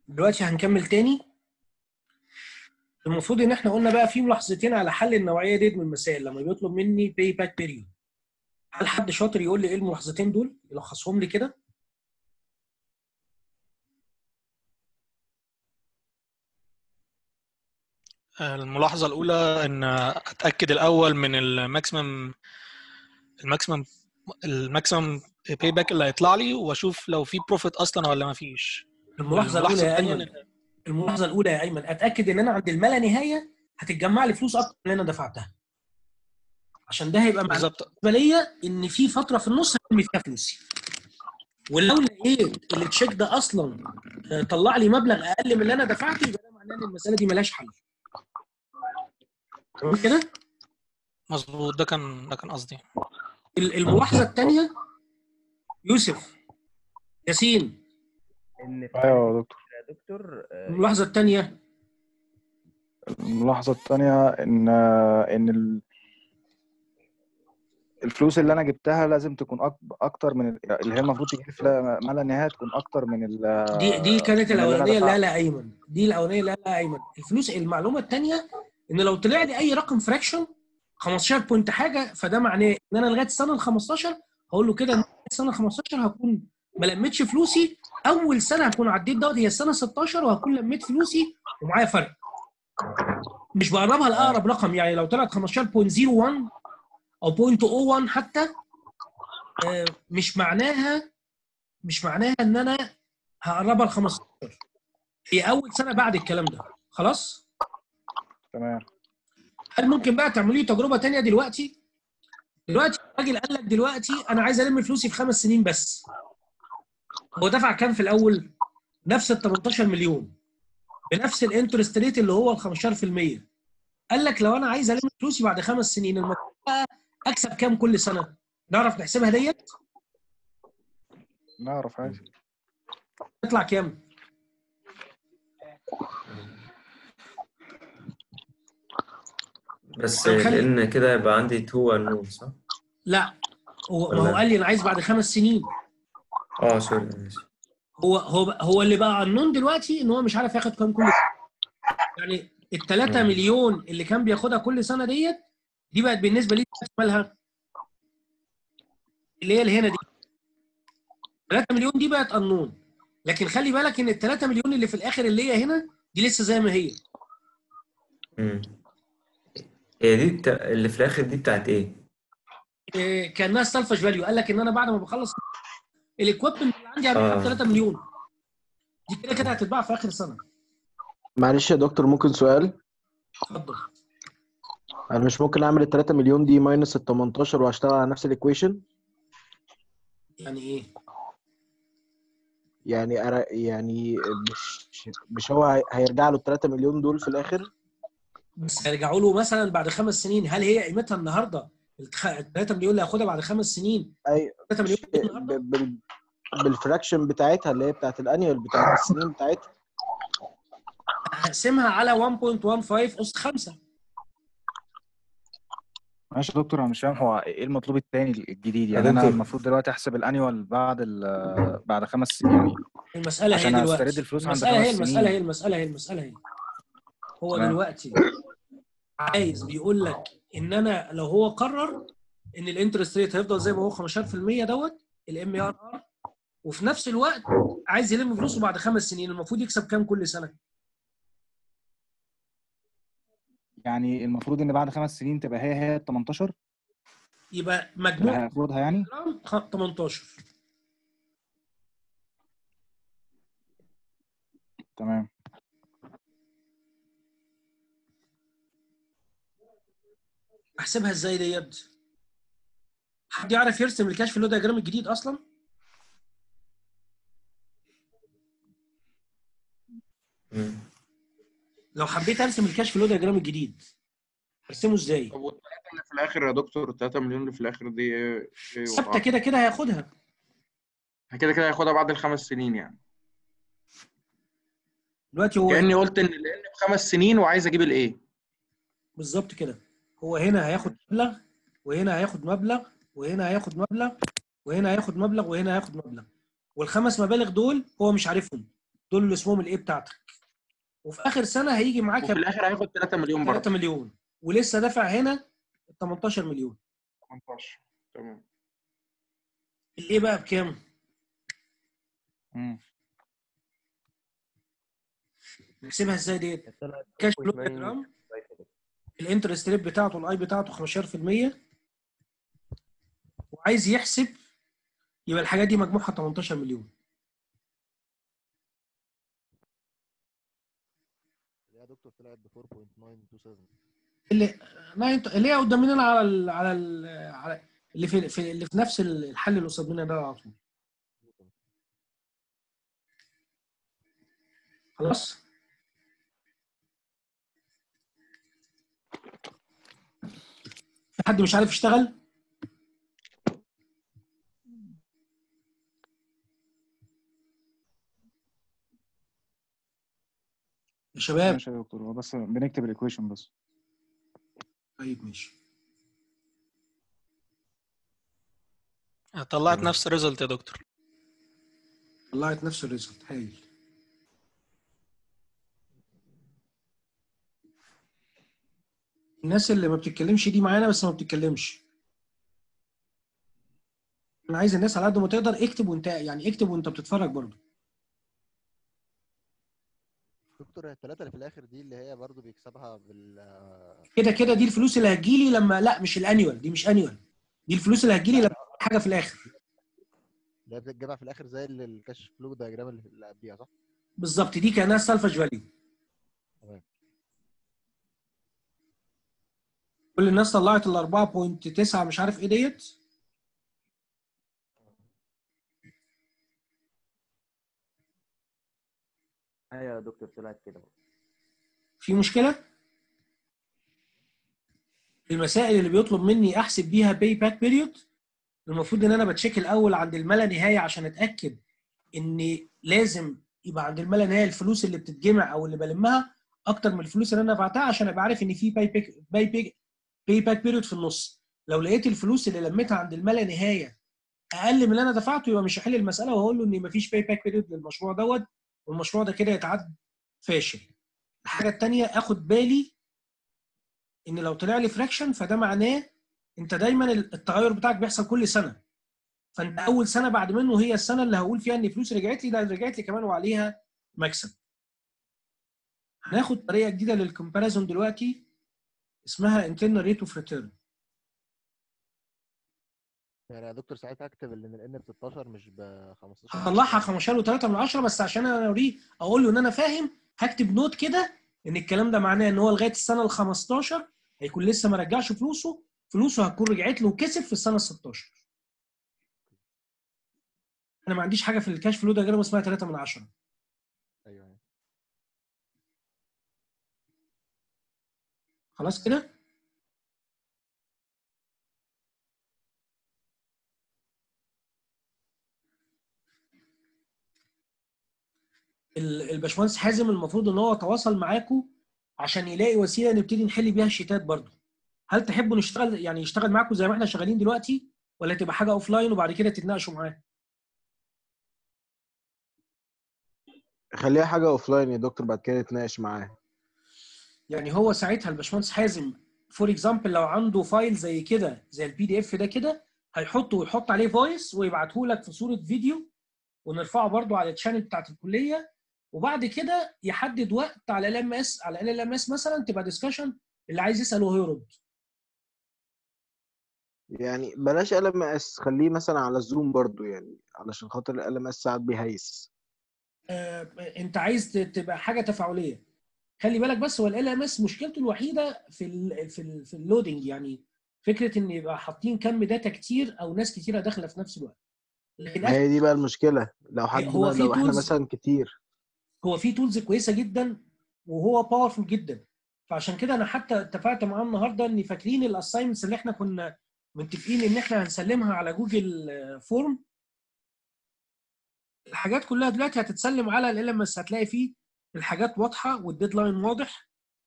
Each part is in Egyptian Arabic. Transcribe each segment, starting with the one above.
دلوقتي هنكمل تاني المفروض ان احنا قلنا بقى في ملاحظتين على حل النوعيه ديت من المسائل لما بيطلب مني باي باك بيريود هل حد شاطر يقول لي ايه الملاحظتين دول يلخصهم لي كده الملاحظة الأولى إن أتأكد الأول من الماكسيمم الماكسيمم الماكسيمم باي باك اللي هيطلع لي وأشوف لو في بروفيت أصلا ولا ما فيش الملاحظه الاولى يا الثانية ايمن الملاحظه الاولى يا ايمن اتاكد ان انا عند الما لا نهايه هتتجمع لي فلوس اكتر من اللي انا دفعتها عشان ده هيبقى معناه بالظبط بالنسبه ليا ان في فتره في النص هرمي فيها فلوسي ولو لقيت التشيك ده اصلا آه، طلع لي مبلغ اقل من اللي انا دفعته يبقى ده معناه ان المساله دي ملهاش حل تمام كده مظبوط ده كان ده كان قصدي ال- الملاحظه الثانيه يوسف ياسين ان في ايوه يا دكتور يا دكتور آه، الملاحظه الثانيه الملاحظة التانية إن إن ال- الفلوس اللي أنا جبتها لازم تكون أك- أكتر من ال- اللي هي المفروض تجي في لا- ما لا نهاية تكون أكتر من ال دي دي كانت من اللي أنا الاولانيه اللي دفعته. قالها ايمن دي الاولانيه اللي قالها ايمن الفلوس المعلومه الثانيه ان لو طلع لي اي رقم فراكشن 15 بوينت حاجه فده معناه ان انا لغايه السنه ال 15 هقول له كده ان لغاية السنه ال 15 هكون ما لميتش فلوسي اول سنه هكون عديت دوت هي السنه 16 وهكون لميت فلوسي ومعايا فرق مش بقربها لاقرب رقم يعني لو طلعت 15.01 او 0.01 حتى آه، مش معناها مش معناها ان انا هقربها ل 15 هي اول سنه بعد الكلام ده خلاص تمام هل ممكن بقى تعملوا لي تجربه تانية دلوقتي دلوقتي الراجل قال لك دلوقتي انا عايز الم فلوسي في خمس سنين بس هو دفع كام في الاول نفس ال 18 مليون بنفس الانترست ريت اللي هو ال 15% قال لك لو انا عايز الم فلوسي بعد خمس سنين المفروض بقى اكسب كام كل سنه نعرف نحسبها ديت نعرف عادي تطلع كام بس طب خلي- لان كده يبقى عندي تو انون صح؟ لا هو ما هو ولا- قال لي انا عايز بعد خمس سنين اه سوري ماشي هو هو هو اللي بقى عنون دلوقتي ان هو مش عارف ياخد كام كل سنه يعني ال 3 مم. مليون اللي كان بياخدها كل سنه ديت دي بقت بالنسبه لي مالها اللي هي اللي هنا دي 3 مليون دي بقت قانون لكن خلي بالك ان ال 3 مليون اللي في الاخر اللي هي هنا دي لسه زي ما هي مم. هي دي بتا... اللي في الاخر دي بتاعت ايه؟ إيه، كانها سالفش فاليو قال لك ان انا بعد ما بخلص الاكويبمنت اللي عندي هبيعها ب آه. 3 مليون دي كده كده هتتباع في اخر السنه معلش يا دكتور ممكن سؤال اتفضل انا مش ممكن اعمل ال 3 مليون دي ماينس ال 18 واشتغل على نفس الايكويشن يعني ايه يعني أنا يعني مش مش هو هي- هيرجع له ال 3 مليون دول في الاخر بس هيرجعوا له مثلا بعد خمس سنين هل هي قيمتها النهارده ال 3 مليون اللي هاخدها بعد خمس سنين اي 3 مليون ب- النهارده بال بالفراكشن بتاعتها اللي هي بتاعت الانيوال بتاعت السنين بتاعتها هقسمها على 1.15 اس 5 معلش يا دكتور انا مش فاهم هو ايه المطلوب التاني الجديد يا يعني انا دكتور. المفروض دلوقتي احسب الانيوال بعد ال بعد خمس سنين يعني المساله هي عشان دلوقتي استرد الفلوس عند المساله هي خمس المساله سنين. هي المساله هي المساله هي هو تمام. دلوقتي عايز بيقول لك ان انا لو هو قرر ان الانترست ريت هيفضل زي ما هو 15% دوت الام ار ار وفي نفس الوقت عايز يلم فلوسه بعد خمس سنين المفروض يكسب كام كل سنه؟ يعني المفروض ان بعد خمس سنين تبقى هي هي ال 18 يبقى اللي مجموع هياخدها يعني جرام خ- 18 تمام احسبها ازاي ديت؟ حد يعرف يرسم الكاش فلو دياجرام الجديد اصلا؟ مم. لو حبيت ارسم الكاش فلو دياجرام الجديد ارسمه ازاي؟ طب والثلاثة اللي في الآخر يا دكتور ال 3 مليون اللي في الآخر دي إيه إيه ثابته وضعها؟ كده كده هياخدها كده كده هياخدها بعد الخمس سنين يعني دلوقتي هو كأني قلت إن لأن بخمس سنين وعايز أجيب الإيه بالظبط كده هو هنا هياخد مبلغ وهنا هياخد مبلغ وهنا هياخد مبلغ وهنا هياخد مبلغ وهنا هياخد مبلغ والخمس مبالغ دول هو مش عارفهم دول اللي اسمهم الايه بتاعتك وفي اخر سنه هيجي معاك وفي الاخر هياخد 3 مليون 3 برضه مليون ولسه دافع هنا 18 مليون 18 تمام الايه بقى بكام؟ مم. نحسبها ازاي ديت؟ طلعت كاش 4.9 فلو جرام الانترست ريت بتاعته الاي بتاعته 15% وعايز يحسب يبقى الحاجات دي مجموعها 18 مليون يا دكتور طلعت ب 4.927 اللي ما انت اللي هي قدام مننا على ال... على ال... على اللي في... في اللي في نفس الحل اللي قصاد مننا ده على طول خلاص في حد مش عارف يشتغل يا شباب ماشي يا دكتور هو بس بنكتب الايكويشن بس طيب ماشي طلعت نفس الريزلت يا دكتور طلعت نفس الريزلت هايل الناس اللي ما بتتكلمش دي معانا بس ما بتتكلمش انا عايز الناس على قد ما تقدر اكتب وانت يعني اكتب وانت بتتفرج برضه دكتور الثلاثة اللي في الآخر دي اللي هي برضو بيكسبها بال كده كده دي الفلوس اللي هتجيلي لما لا مش الانيوال دي مش انيوال دي الفلوس اللي هتجيلي لما حاجه في الاخر اللي هي بتتجمع في الآخر زي اللي الكاش فلو دايجرام اللي اللي قبليها صح؟ بالظبط دي كانها سالفج فاليو تمام. كل الناس طلعت ال 4.9 مش عارف ايه ديت ايوه يا دكتور طلعت كده في مشكله المسائل اللي بيطلب مني احسب بيها باي باك بيريود المفروض ان انا بتشيك الاول عند الملا نهايه عشان اتاكد ان لازم يبقى عند الملا نهايه الفلوس اللي بتتجمع او اللي بلمها اكتر من الفلوس اللي انا دفعتها عشان ابقى عارف ان في باي باك باي باك باي باك بيريود في النص لو لقيت الفلوس اللي لميتها عند الملا نهايه اقل من اللي انا دفعته يبقى مش هحل المساله وهقول له ان مفيش باي باك بيريود للمشروع دوت والمشروع ده كده يتعد فاشل الحاجه الثانيه اخد بالي ان لو طلع لي فراكشن فده معناه انت دايما التغير بتاعك بيحصل كل سنه فانت اول سنه بعد منه هي السنه اللي هقول فيها ان فلوس رجعت لي ده رجعت لي كمان وعليها مكسب هناخد طريقه جديده للكومباريزون دلوقتي اسمها internal rate of return يعني يا دكتور ساعتها اكتب ان ال N ب 16 مش ب 15 هطلعها 15 و3 من 10 بس عشان انا اوريه اقول له ان انا فاهم هكتب نوت كده ان الكلام ده معناه ان هو لغايه السنه ال 15 هيكون لسه ما رجعش فلوسه فلوسه هتكون رجعت له وكسب في السنه ال 16 انا ما عنديش حاجه في الكاش فلو ده غير اسمها 3 من 10 ايوه أيوة. خلاص كده ال- الباشمهندس حازم المفروض ان هو تواصل معاكم عشان يلاقي وسيله نبتدي نحل بيها الشيتات برضو هل تحبوا نشتغل يعني يشتغل معاكم زي ما احنا شغالين دلوقتي ولا تبقى حاجه اوف لاين وبعد كده تتناقشوا معاه خليها حاجه اوف لاين يا دكتور بعد كده نتناقش معاه يعني هو ساعتها الباشمهندس حازم فور اكزامبل لو عنده فايل زي كده زي البي دي اف ده كده هيحطه ويحط عليه فويس ويبعته لك في صوره فيديو ونرفعه برضو على الشانل بتاعت الكليه وبعد كده يحدد وقت على ال ام اس على ال ام اس مثلا تبقى ديسكشن اللي عايز يسال وهو يرد يعني بلاش ال ام اس خليه مثلا على الزوم برضو يعني علشان خاطر ال ام اس ساعات بيهيس آه، انت عايز ت- تبقى حاجه تفاعليه خلي بالك بس هو ال ام اس مشكلته الوحيده في ال في ال في اللودنج يعني فكره ان يبقى حاطين كم داتا كتير او ناس كتيره داخله في نفس الوقت لكن ما هي دي بقى المشكله لو حد هو في لو احنا tools- مثلا كتير هو في تولز كويسه جدا وهو باورفول جدا فعشان كده انا حتى اتفقت معاه النهارده ان فاكرين الاساينمنتس اللي احنا كنا متفقين ان احنا هنسلمها على جوجل فورم الحاجات كلها دلوقتي هتتسلم على ال ام اس هتلاقي فيه الحاجات واضحه والديدلاين واضح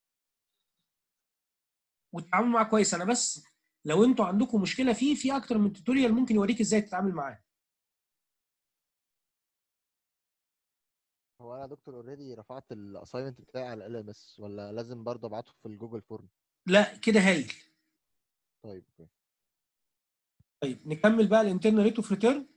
والتعامل معاه كويس انا بس لو انتوا عندكم مشكله فيه في اكتر من توتوريال ممكن يوريك ازاي تتعامل معاه هو انا يا دكتور اوريدي رفعت الاساينمنت بتاعي على ال ام اس ولا لازم برضه ابعته في الجوجل فورم لا كده هايل طيب اوكي طيب نكمل بقى الانترنال ريت اوف ريتيرن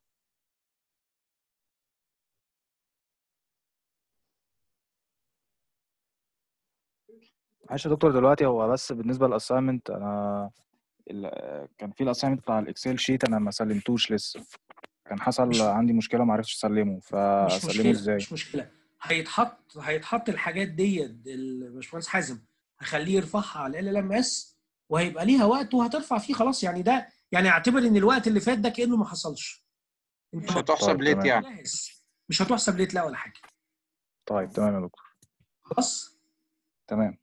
معلش يا دكتور دلوقتي هو بس بالنسبه للاساينمنت انا ال- كان في الاساينمنت بتاع الاكسل شيت انا ما سلمتوش لسه كان حصل مش- عندي مشكله ما عرفتش اسلمه مش فاسلمه مشكله ازاي مش مشكله هيتحط هيتحط الحاجات ديت الباشمهندس حازم هخليه يرفعها على ال ام اس وهيبقى ليها وقت وهترفع فيه خلاص يعني ده يعني اعتبر ان الوقت اللي فات ده كانه ما حصلش انت مش هتحسب طيب، ليت تمام. يعني جاهز مش هتحسب ليت لا ولا حاجه طيب تمام يا دكتور خلاص تمام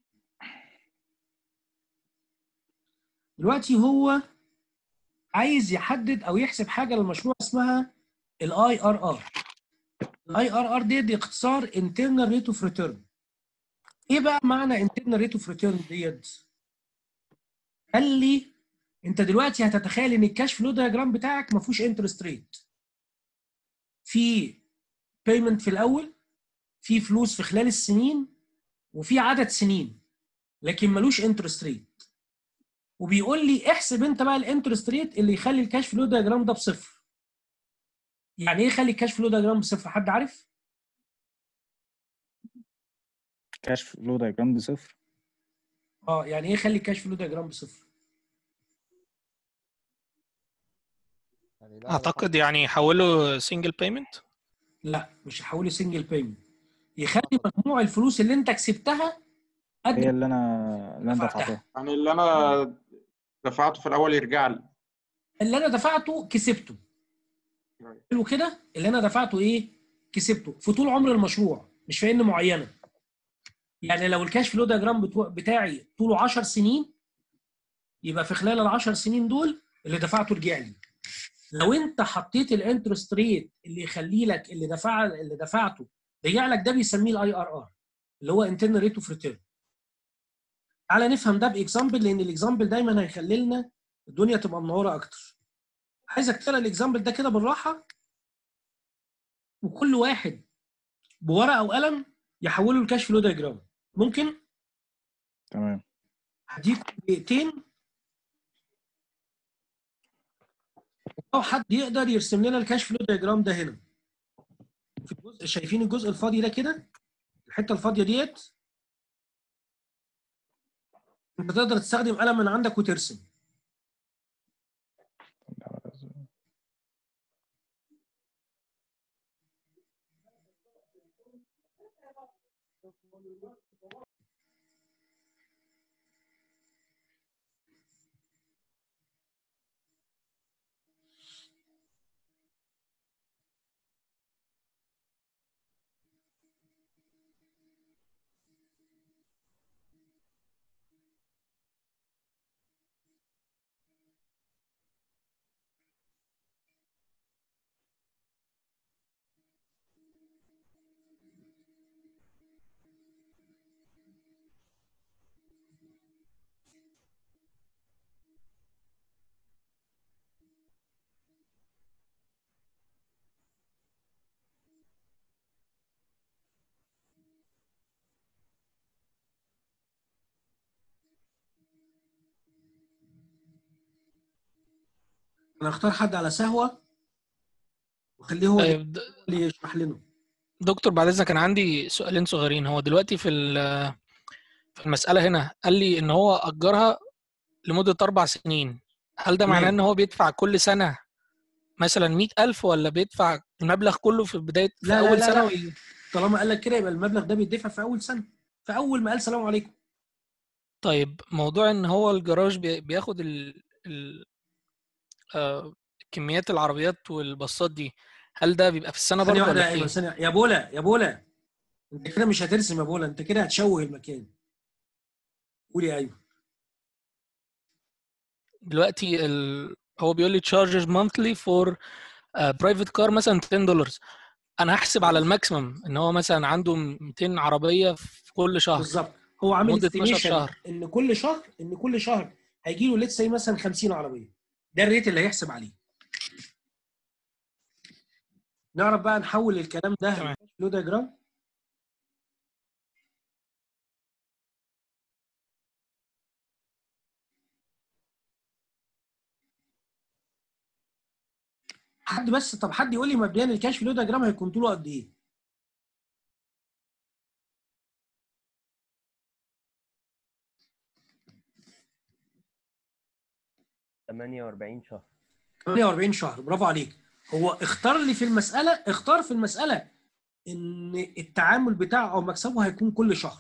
دلوقتي هو عايز يحدد او يحسب حاجه للمشروع اسمها الاي ار ار الاي ار ار دي, دي اختصار انترنال ريت اوف ريتيرن ايه بقى معنى انترنال ريت اوف ريتيرن ديت قال لي انت دلوقتي هتتخيل ان الكاش فلو دياجرام بتاعك ما فيهوش انترست ريت في بيمنت في الاول في فلوس في خلال السنين وفي عدد سنين لكن ملوش انترست ريت وبيقول لي احسب انت بقى الانترست ريت اللي يخلي الكاش فلو دياجرام ده بصفر يعني ايه يخلي الكاش فلو دياجرام بصفر حد عارف كاش فلو دايجرام بصفر اه يعني ايه يخلي الكاش فلو دياجرام بصفر يعني لا اعتقد يعني يحولوا سنجل بيمنت لا مش هحوله سنجل بيمنت يخلي مجموع الفلوس اللي انت كسبتها قد هي اللي انا اللي انا دفعتها. دفعتها يعني اللي انا دفعته في الاول يرجع لي اللي انا دفعته كسبته حلو كده اللي انا دفعته ايه كسبته في طول عمر المشروع مش في ان معينه يعني لو الكاش فلو دياجرام بتوع- بتاعي طوله 10 سنين يبقى في خلال ال 10 سنين دول اللي دفعته رجع لي لو انت حطيت الانترست ريت اللي يخلي لك اللي دفع اللي دفعته رجع لك ده بيسميه الاي ار ار اللي هو انترنال ريت اوف ريتيرن تعالى نفهم ده باكزامبل لان الاكزامبل دايما هيخلي لنا الدنيا تبقى منوره اكتر عايزك تقرا الاكزامبل ده كده بالراحه وكل واحد بورقه وقلم يحوله لكاش فلو دياجرام ممكن تمام هديك دقيقتين لو حد يقدر يرسم لنا الكاش فلو دياجرام ده هنا في الجزء شايفين الجزء الفاضي ده كده الحته الفاضيه ديت انت تقدر تستخدم قلم من عندك وترسم انا اختار حد على سهوه وخليه هو طيب د- اللي يشرح لنا دكتور بعد اذنك كان عندي سؤالين صغيرين هو دلوقتي في ال- في المسألة هنا قال لي ان هو أجرها لمدة أربع سنين هل ده معناه تمام. ان هو بيدفع كل سنة مثلا مئة ألف ولا بيدفع المبلغ كله في بداية في لا لا أول لا سنة لا. وي... طالما قال لك كده يبقى المبلغ ده بيدفع في اول سنه في اول ما قال سلام عليكم طيب موضوع ان هو الجراج بي- بياخد ال... ال... آه... كميات العربيات والباصات دي هل ده بيبقى في السنة ثانيه برضه واحده ولا يا في ايمن إيه؟ ثانيه يا بولا يا بولا انت كده مش هترسم يا بولا انت كده هتشوه المكان قول يا ايمن دلوقتي ال... هو بيقول لي charges monthly for uh, private car مثلا 10 دولار انا هحسب على الماكسيمم ان هو مثلا عنده 200 عربيه في كل شهر بالظبط هو عامل مدة 12 estimation شهر. ان كل شهر ان كل شهر هيجي له ليتس مثلا 50 عربيه ده الريت اللي هيحسب عليه نعرف بقى نحول الكلام ده تمام. فلو دياجرام حد بس طب حد يقول لي مبدئيا الكاش فلو دياجرام هيكون طوله قد ايه؟ 48 شهر 48 شهر برافو عليك هو اختار لي في المساله اختار في المساله ان التعامل بتاعه او مكسبه هيكون كل شهر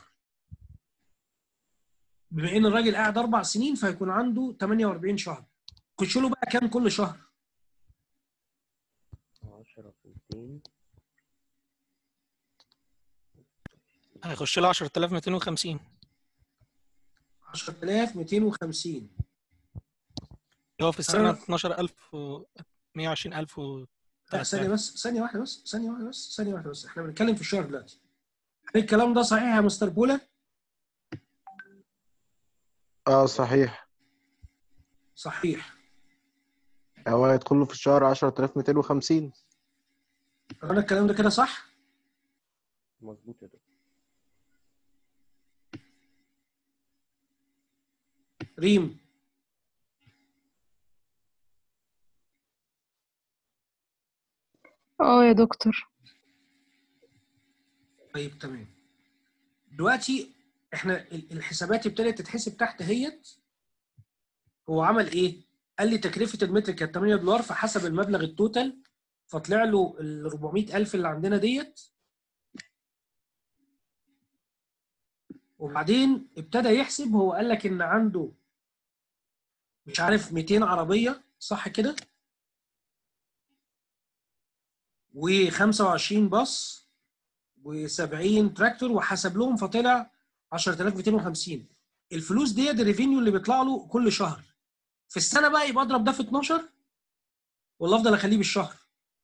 بما ان الراجل قاعد اربع سنين فهيكون عنده 48 شهر خش له بقى كام كل شهر 10 في 200 هيخش له 10250 10250 هو في السنه آه. 12000 و 120000 و لا ثانيه بس ثانيه واحده بس ثانيه واحده بس ثانيه واحده بس احنا بنتكلم في الشهر دلوقتي هل الكلام ده صحيح يا مستر بولا؟ اه صحيح صحيح هو هيدخل له في الشهر 10250 انا الكلام ده كده صح؟ مظبوط يا دكتور ريم اه يا دكتور طيب تمام دلوقتي احنا ال- الحسابات ابتدت تتحسب تحت هيت هو عمل ايه؟ قال لي تكلفه المتر كانت 8 دولار فحسب المبلغ التوتال فطلع له ال 400000 اللي عندنا ديت وبعدين ابتدى يحسب هو قال لك ان عنده مش عارف 200 عربيه صح كده؟ و25 باص و70 تراكتور وحسب لهم فطلع 10250 الفلوس ديت الريفينيو اللي بيطلع له كل شهر في السنه بقى يبقى اضرب ده في 12 ولا افضل اخليه بالشهر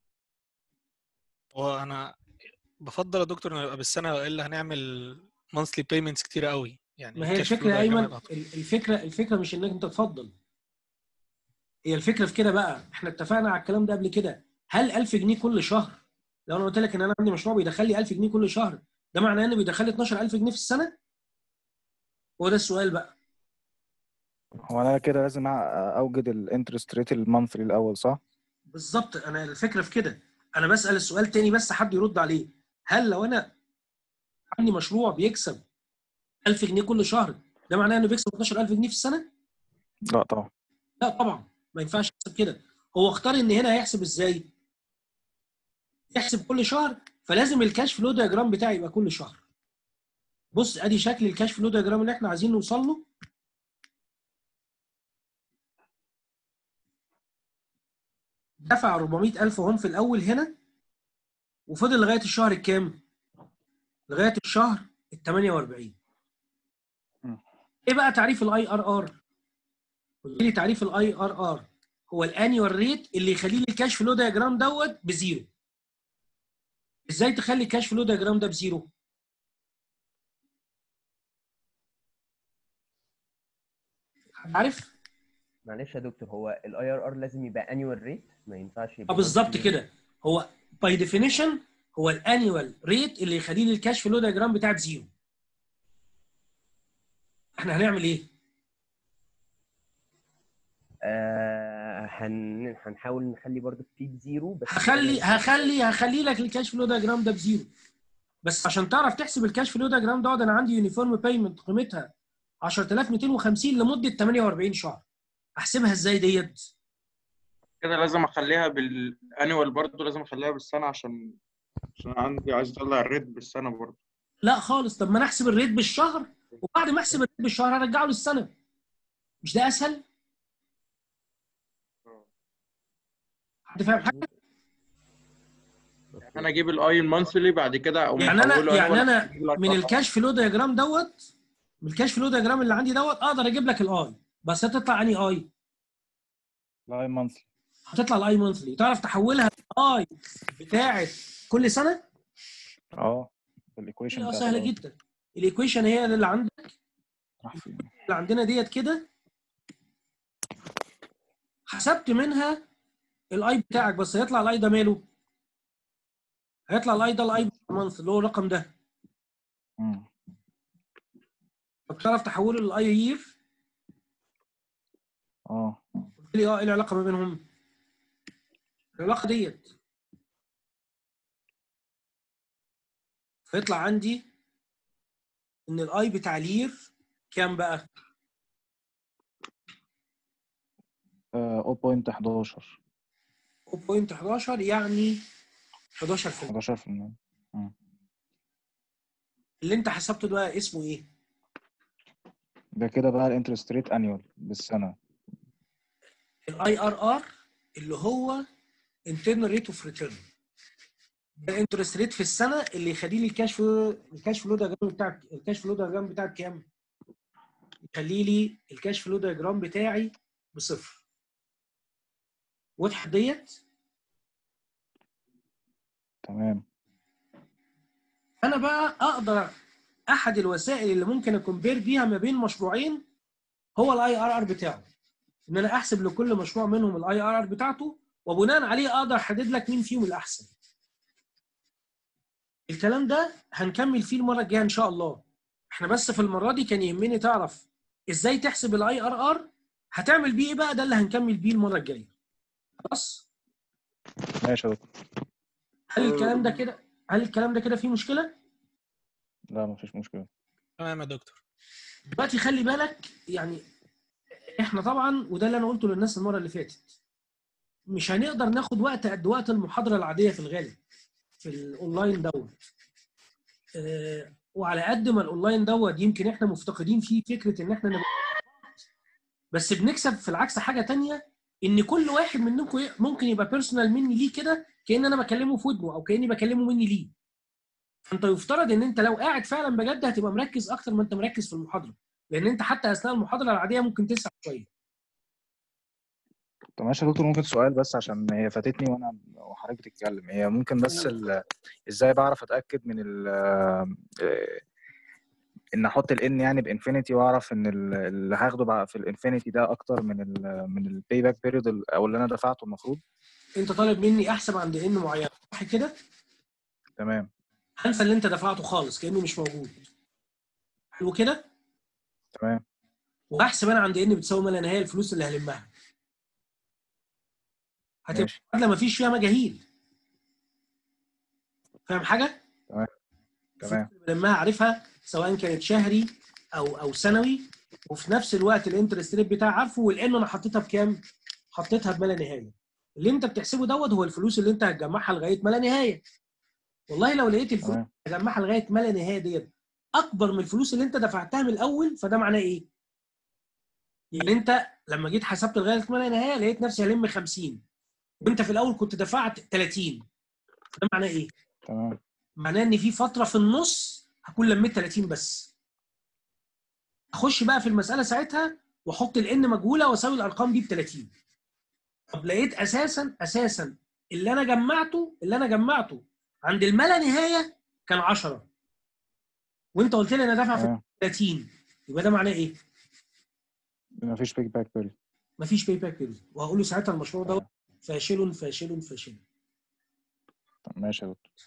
وانا بفضل يا دكتور انه يبقى بالسنه والا هنعمل مانثلي بيمنتس كتير قوي يعني ما هي الكاش الفكره فلو يا ده ايمن كمان أكتر. ال- الفكره الفكره مش انك انت تفضل هي الفكره في كده بقى احنا اتفقنا على الكلام ده قبل كده هل 1000 جنيه كل شهر لو انا قلت لك ان انا عندي مشروع بيدخل لي 1000 جنيه كل شهر ده معناه انه بيدخل لي 12000 جنيه في السنه هو ده السؤال بقى هو انا كده لازم أ- اوجد الانترست ريت المنثلي الاول صح؟ بالظبط انا الفكره في كده انا بسال السؤال تاني بس حد يرد عليه هل لو انا عندي مشروع بيكسب 1000 جنيه كل شهر ده معناه انه بيكسب 12000 جنيه في السنه لا طبعا لا طبعا ما ينفعش يحسب كده هو اختار ان هنا هيحسب ازاي يحسب كل شهر فلازم الكاش فلو دياجرام بتاعي يبقى كل شهر بص ادي شكل الكاش فلو دياجرام اللي احنا عايزين نوصل له دفع 400000 هم في الاول هنا وفضل لغايه الشهر الكام لغايه الشهر ال 48 مم. ايه بقى تعريف الاي ار ار قلت لي تعريف الاي ار ار هو الانيوال ريت اللي يخلي لي الكاش فلو دياجرام دوت بزيرو ازاي تخلي الكاش فلو دياجرام ده بزيرو عارف معلش يا دكتور هو الاي ار ار لازم يبقى انيوال ريت ما ينفعش يبقى اه بالظبط monthly كده هو باي ديفينيشن هو الانيوال ريت اللي يخلي لي الكاش فلو دياجرام بتاعي بزيرو احنا هنعمل ايه آه هن... هنحاول نخلي برضو في بزيرو بس هخلي هخلي هخلي لك الكاش فلو دياجرام ده بزيرو بس عشان تعرف تحسب الكاش فلو دياجرام دوت انا عندي يونيفورم بايمنت قيمتها 10250 لمده 48 شهر احسبها ازاي ديت كده لازم اخليها بالانيوال برضه لازم اخليها بالسنه عشان عشان عندي عايز اطلع الريت بالسنه برضه لا خالص طب ما انا احسب الريت بالشهر وبعد ما احسب الريت بالشهر هرجعه للسنه مش ده اسهل حد فاهم حاجه انا اجيب الاي المانثلي بعد كده او يعني انا يعني انا من الكاش فلو دياجرام دوت من الكاش فلو دياجرام اللي عندي دوت اقدر اجيب لك الاي بس هتطلع اني اي لا منثلي هتطلع الاي مونثلي تعرف تحولها الاي بتاعه كل سنه اه الايكويشن اه سهله جدا الايكويشن هي اللي عندك راح فين اللي عندنا ديت كده حسبت منها الاي بتاعك بس هيطلع الاي ده ماله هيطلع الاي ده الاي مانث اللي هو الرقم ده مم. طب تعرف تحوله للاي يير اه قلت لي اه ايه العلاقه ما بينهم؟ العلاقه ديت فيطلع عندي ان الاي بتاع الير كام بقى؟ آه، 0.11 0.11 يعني 11% 11% مم. اللي انت حسبته ده اسمه ايه؟ ده كده بقى الانترست ريت انيوال بالسنه الاي ار ار اللي هو internal rate of return ده الانترست ريت في السنه اللي يخلي لي الكاش فلو الكاش فلو دياجرام بتاعك الكاش فلو دياجرام بتاعك كام؟ يخلي لي الكاش فلو دياجرام بتاعي بصفر وضحت ديت؟ تمام انا بقى اقدر احد الوسائل اللي ممكن اكمبير بيها ما بين مشروعين هو الاي ار ار بتاعه ان انا احسب لكل مشروع منهم الاي ار ار بتاعته وبناء عليه اقدر احدد لك مين فيهم الاحسن الكلام ده هنكمل فيه المره الجايه ان شاء الله احنا بس في المره دي كان يهمني تعرف ازاي تحسب الاي ار ار هتعمل بيه ايه بقى ده اللي هنكمل بيه المره الجايه خلاص ماشي يا دكتور هل الكلام ده كده هل الكلام ده كده فيه مشكله لا مفيش مشكله تمام يا دكتور دلوقتي خلي بالك يعني احنا طبعا وده اللي انا قلته للناس المره اللي فاتت مش هنقدر ناخد وقت قد وقت المحاضره العاديه في الغالب في الاونلاين دوت آه، وعلى قد ما الاونلاين دوت يمكن احنا مفتقدين فيه فكره ان احنا نبقى بس بنكسب في العكس حاجه تانية ان كل واحد منكم ي- ممكن يبقى بيرسونال مني ليه كده كان انا بكلمه في ودنه او كاني بكلمه مني ليه فانت يفترض ان انت لو قاعد فعلا بجد هتبقى مركز اكتر ما انت مركز في المحاضره لان انت حتى اثناء المحاضره العاديه ممكن تسرح شويه طب ماشي يا دكتور ممكن سؤال بس عشان هي فاتتني وانا وحضرتك بتتكلم هي ممكن بس ال... ازاي بعرف اتاكد من ال آه، ان احط الان يعني بانفينيتي واعرف ان ال- اللي هاخده بقى في الانفينيتي ده اكتر من ال من الباي باك بيريود او اللي انا دفعته المفروض انت طالب مني احسب عند ان معين صح كده تمام هنسى اللي انت دفعته خالص كانه مش موجود حلو كده تمام واحسب انا عند ان بتساوي ما لا نهايه الفلوس اللي هلمها هتبقى ماشي معادله ما فيش فيها مجاهيل فاهم حاجه تمام تمام الفلوس اللي بلمها عارفها سواء كانت شهري او او سنوي وفي نفس الوقت الانترست ريت بتاعي عارفه والان انا حطيتها بكام؟ حطيتها بما لا نهايه. اللي انت بتحسبه دوت هو الفلوس اللي انت هتجمعها لغايه ما لا نهايه. والله لو لقيت الفلوس تمام اللي هتجمعها لغايه ما لا نهايه ديت اكبر من الفلوس اللي انت دفعتها من الاول فده معناه ايه؟ يعني انت لما جيت حسبت لغايه ما لا نهايه لقيت نفسي هلم 50 وانت في الاول كنت دفعت 30 ده معناه ايه؟ تمام معناه ان في فتره في النص هكون لميت 30 بس اخش بقى في المساله ساعتها واحط الان مجهوله واساوي الارقام دي ب 30 طب لقيت اساسا اساسا اللي انا جمعته اللي انا جمعته عند الما لا نهايه كان 10 وانت قلت لي انا دافع في تمام 30 يبقى ده معناه ايه؟ مفيش باك باك بيريود مفيش باي باك بيريود وهقول له ساعتها المشروع ده فاشل فاشل فاشل طب ماشي يا دكتور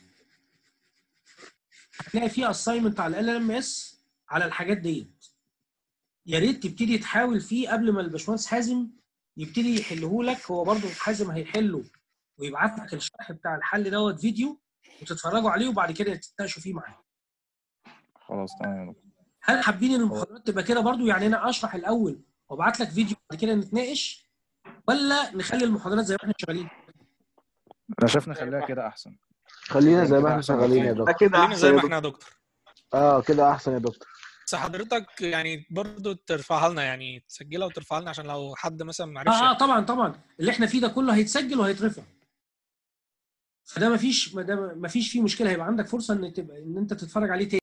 هتلاقي فيه اساينمنت على ال ام اس على الحاجات ديت يا ريت تبتدي تحاول فيه قبل ما الباشمهندس حازم يبتدي يحله لك هو برضه حازم هيحله ويبعت لك الشرح بتاع الحل دوت فيديو وتتفرجوا عليه وبعد كده تتناقشوا فيه معاه خلاص تمام يا دكتور هل حابين ان المحاضرات تبقى كده برضه يعني انا اشرح الاول وابعت لك فيديو بعد كده نتناقش ولا نخلي المحاضرات زي ما احنا شغالين انا شايف نخليها كده احسن خلينا زي ما احنا أحسن شغالين يا بكتير. دكتور كده خلينا احسن زي يا ما دكتور احنا يا دكتور اه كده احسن يا دكتور بس حضرتك يعني برضو ترفعها لنا يعني تسجلها وترفعها لنا عشان لو حد مثلا ما عرفش اه اه طبعا طبعا اللي احنا فيه ده كله هيتسجل وهيترفع فده مفيش ما ده مفيش فيه مشكله هيبقى عندك فرصه ان تبقى ان انت تتفرج عليه تاني